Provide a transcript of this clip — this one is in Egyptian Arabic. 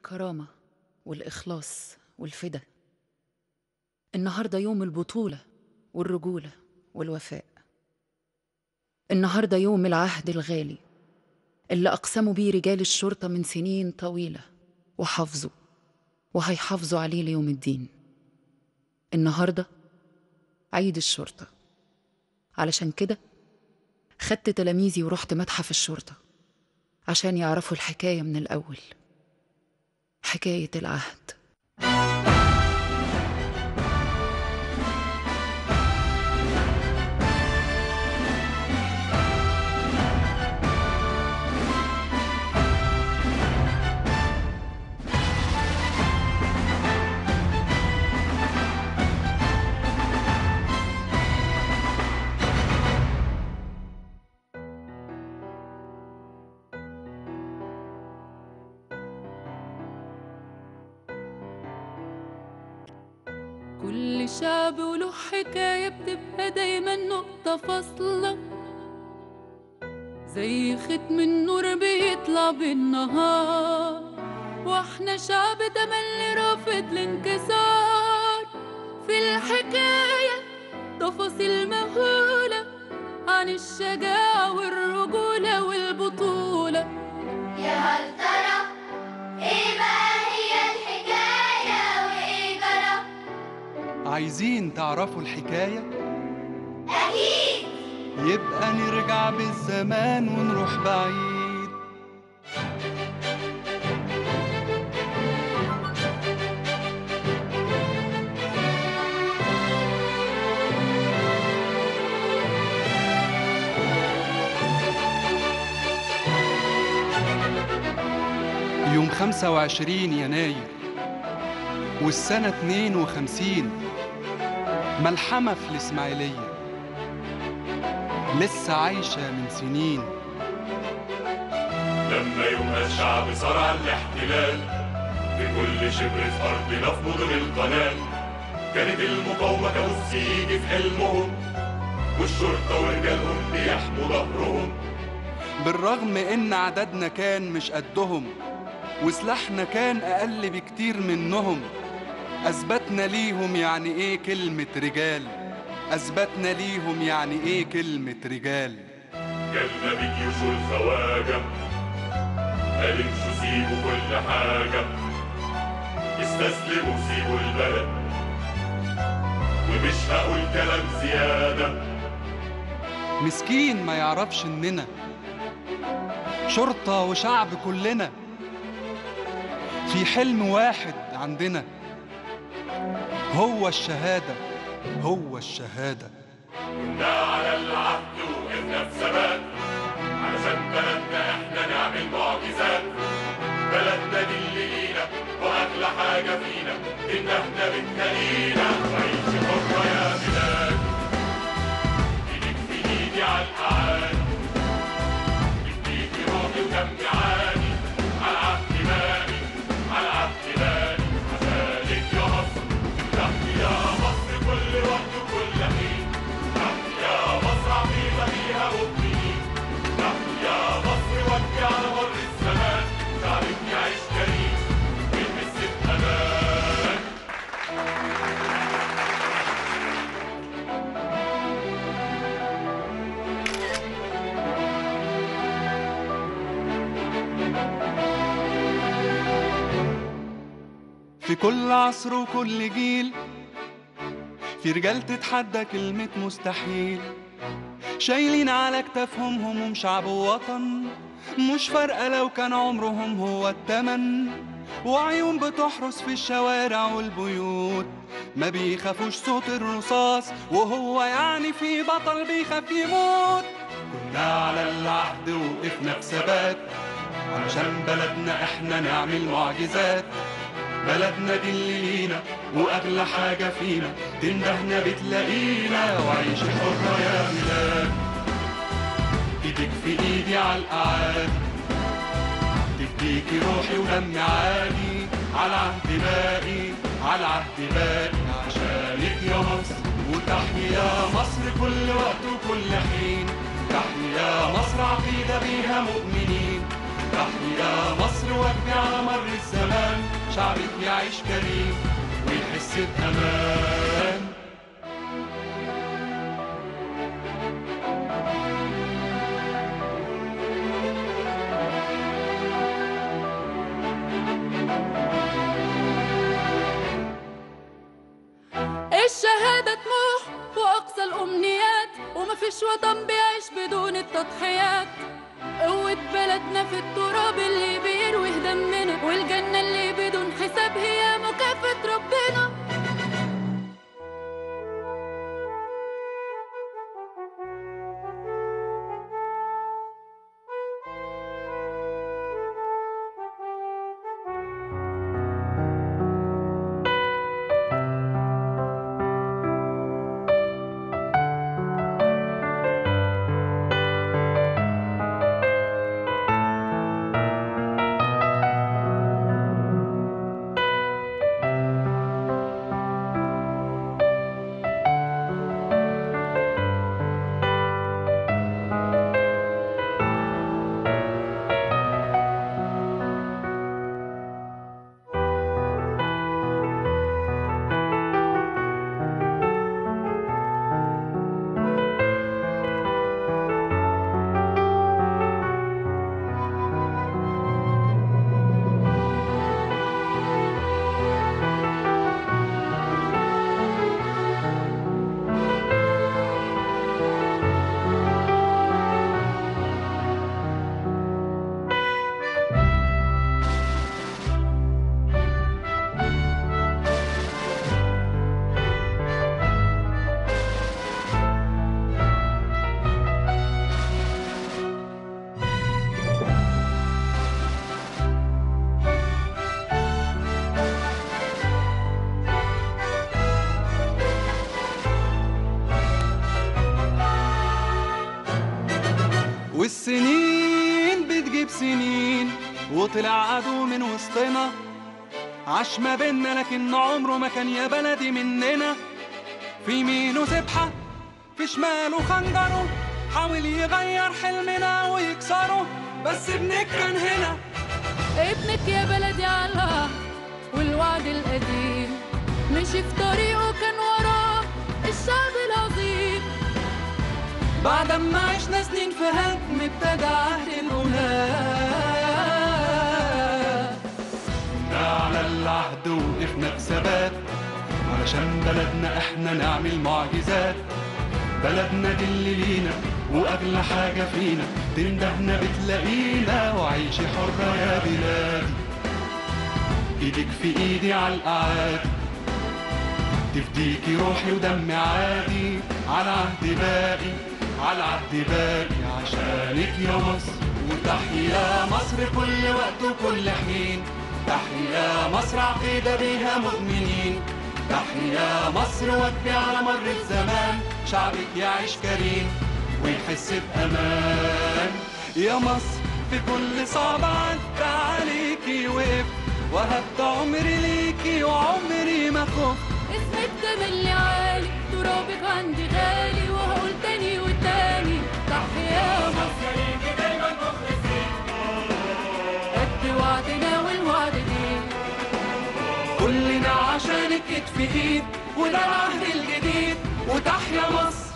الكرامة والإخلاص والفدا النهاردة يوم البطولة والرجولة والوفاء النهاردة يوم العهد الغالي اللي أقسموا بيه رجال الشرطة من سنين طويلة وحافظوا وهيحافظوا عليه ليوم الدين النهاردة عيد الشرطة علشان كده خدت تلاميذي ورحت متحف الشرطة عشان يعرفوا الحكاية من الأول حكاية العهد كل شعب وله حكاية بتبقى دايما نقطة فاصلة زي ختم النور بيطلع بالنهار واحنا شعب تملي رافض الانكسار في الحكاية تفاصيل مهولة عن الشجاعة والرجولة والبطولة يا هل ترى ايه بقى هي الحكاية وايه جرى عايزين تعرفوا الحكاية؟ اكيد يبقى نرجع بالزمان ونروح بعيد يوم 25 يناير والسنة 52 ملحمة في الإسماعيلية لسه عايشة من سنين لما يبقى الشعب صار على الاحتلال في كل شبر في أرضنا في مدن القناة كانت المقاومة كابوس يجي في حلمهم والشرطة ورجالهم بيحموا ظهرهم بالرغم إن عددنا كان مش قدهم وسلاحنا كان أقل بكتير منهم أثبتنا ليهم يعني إيه كلمة رجال أثبتنا ليهم يعني إيه كلمة رجال جالنا بجيوش الخواجة قال امشوا سيبوا كل حاجة استسلموا سيبوا البلد ومش هقول كلام زيادة مسكين ما يعرفش إننا شرطة وشعب كلنا في حلم واحد عندنا هو الشهادة هو الشهادة كنا على العهد وقفنا في ثبات علشان بلدنا احنا نعمل معجزات بلدنا دي اللي لينا واغلى حاجه فينا ان احنا بتهنينا عيش حرة يا بلاد ايدك في ايدي على الاعاد اديكي روحي ودمي عادي على العهد باقي على العهد باقي عشانك يا مصر تحت يا مصر كل وقت وكل حين تحت يا مصر عقيدة فيها مؤمنين تحت يا مصر ودي على مر الزمان شعبك يعيش كريم ويحس بأمان في كل عصر وكل جيل في رجال تتحدى كلمة مستحيل شايلين على كتافهم هموم شعب ووطن مش فارقة لو كان عمرهم هو التمن وعيون بتحرس في الشوارع والبيوت ما بيخافوش صوت الرصاص وهو يعني في بطل بيخاف يموت كنا على العهد وقفنا في ثبات علشان بلدنا احنا نعمل معجزات بلدنا دي اللي لينا واغلى حاجه فينا تندهنا بتلاقينا وعيش حرة يا ميلاد ايدك في ايدي على الاعاد تديكي روحي ودمي عادي على عهد باقي على عهد باقي عشانك يا مصر وتحيا مصر كل وقت وكل حين تحيا مصر عقيدة بيها مؤمنين تحيا مصر وجبي على مر الزمان شعبك يعيش كريم ويحس بأمان الشهادة طموح وأقصى الأمنيات ومفيش وطن بيعيش بدون التضحيات قوة بلدنا في التراب اللي بيروي دمنا والجنة اللي بدون حساب هي مكافأة ربنا والسنين بتجيب سنين وطلع عدو من وسطنا عاش ما بينا لكن عمره ما كان يا بلدي مننا في يمينه سبحة في شماله خنجره حاول يغير حلمنا ويكسره بس ابنك كان هنا ابنك يا بلدي على العهد والوعد القديم مشي في طريقه كان وراه الشعب العظيم بعد ما عشنا سنين في هدم ابتدى عهد الأولاد على العهد وقفنا بثبات علشان بلدنا احنا نعمل معجزات بلدنا دي اللي لينا واغلى حاجة فينا تندهنا بتلاقينا وعيشي حرة يا بلادي ايدك في ايدي على الاعادي تفديكي روحي ودمي عادي على عهد باقي على عهد باقي عشانك يا مصر وتحيا مصر كل وقت وكل حين تحيا مصر عقيدة بيها مؤمنين تحيا مصر وجبي على مر الزمان شعبك يعيش كريم ويحس بأمان يا مصر في كل صعب عدى عليكي وقفت وهبت عمري ليكي وعمري ما خفت اسمك تملي عالي ترابك عندي غالي وهقول تاني وتاني تحيا مصر قد وعدنا والوعد ليه كلنا عشانك كتف ايد وده العهد الجديد وتحيا مصر